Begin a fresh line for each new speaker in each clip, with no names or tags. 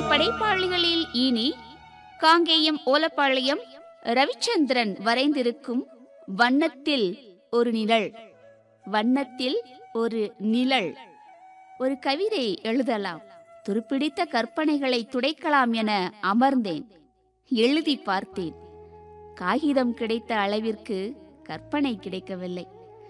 படைப்பாளிகளில் இனி காங்கேயம் ஓலப்பாளையம் ரவிச்சந்திரன் வரைந்திருக்கும் வண்ணத்தில் ஒரு நிழல் வண்ணத்தில் ஒரு நிழல் ஒரு கவிதை எழுதலாம் துருப்பிடித்த கற்பனைகளை துடைக்கலாம் என அமர்ந்தேன் எழுதி பார்த்தேன் காகிதம் கிடைத்த அளவிற்கு கற்பனை கிடைக்கவில்லை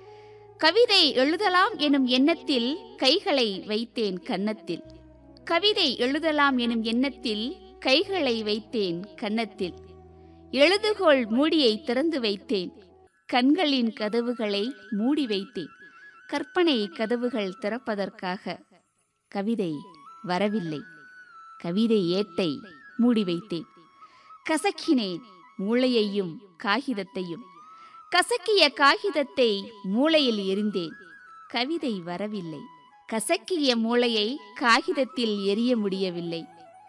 கவிதை எழுதலாம் எனும் எண்ணத்தில் கைகளை வைத்தேன் கன்னத்தில் கவிதை எழுதலாம் எனும் எண்ணத்தில் கைகளை வைத்தேன் கன்னத்தில் எழுதுகோள் மூடியை திறந்து வைத்தேன் கண்களின் கதவுகளை மூடி வைத்தேன் கற்பனை கதவுகள் திறப்பதற்காக கவிதை வரவில்லை கவிதை ஏட்டை மூடி வைத்தேன் கசக்கினேன் மூளையையும் காகிதத்தையும் கசக்கிய காகிதத்தை மூளையில் எரிந்தேன் கவிதை வரவில்லை கசக்கிய மூளையை காகிதத்தில் எரிய முடியவில்லை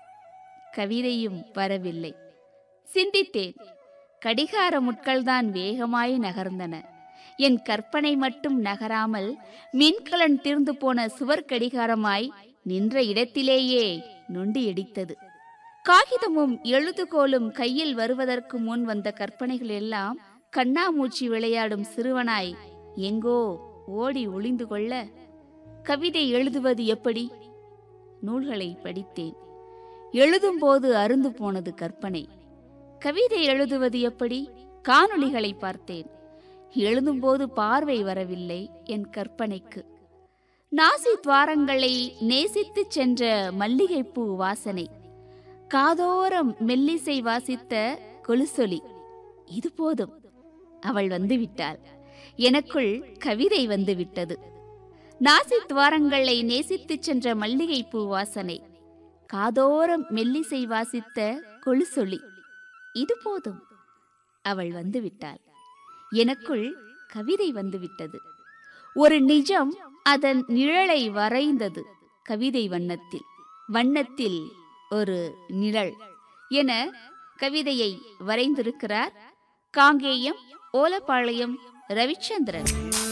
கவிதையும் வரவில்லை சிந்தித்தேன் கடிகார முட்கள்தான் வேகமாய் நகர்ந்தன என் கற்பனை மட்டும் நகராமல் மின்கலன் தீர்ந்து போன சுவர் கடிகாரமாய் நின்ற இடத்திலேயே நொண்டி இடித்தது காகிதமும் எழுதுகோலும் கையில் வருவதற்கு முன் வந்த கற்பனைகள் எல்லாம் கண்ணாமூச்சி விளையாடும் சிறுவனாய் எங்கோ ஓடி ஒளிந்து கொள்ள கவிதை எழுதுவது எப்படி நூல்களை படித்தேன் எழுதும்போது அருந்து போனது கற்பனை கவிதை எழுதுவது எப்படி காணொளிகளை பார்த்தேன் எழுதும்போது பார்வை வரவில்லை என் கற்பனைக்கு நாசி துவாரங்களை நேசித்துச் சென்ற மல்லிகைப்பூ வாசனை காதோரம் மெல்லிசை வாசித்த கொலுசொலி இது போதும் அவள் வந்துவிட்டாள் எனக்குள் கவிதை வந்துவிட்டது நாசி துவாரங்களை நேசித்துச் சென்ற மல்லிகைப்பூ வாசனை காதோரம் மெல்லிசை வாசித்த கொலுசொலி இது போதும் அவள் வந்துவிட்டாள் எனக்குள் கவிதை வந்துவிட்டது ஒரு நிஜம் அதன் நிழலை வரைந்தது கவிதை வண்ணத்தில் வண்ணத்தில் ஒரு நிழல் என கவிதையை வரைந்திருக்கிறார் காங்கேயம் ஓலப்பாளையம் ரவிச்சந்திரன்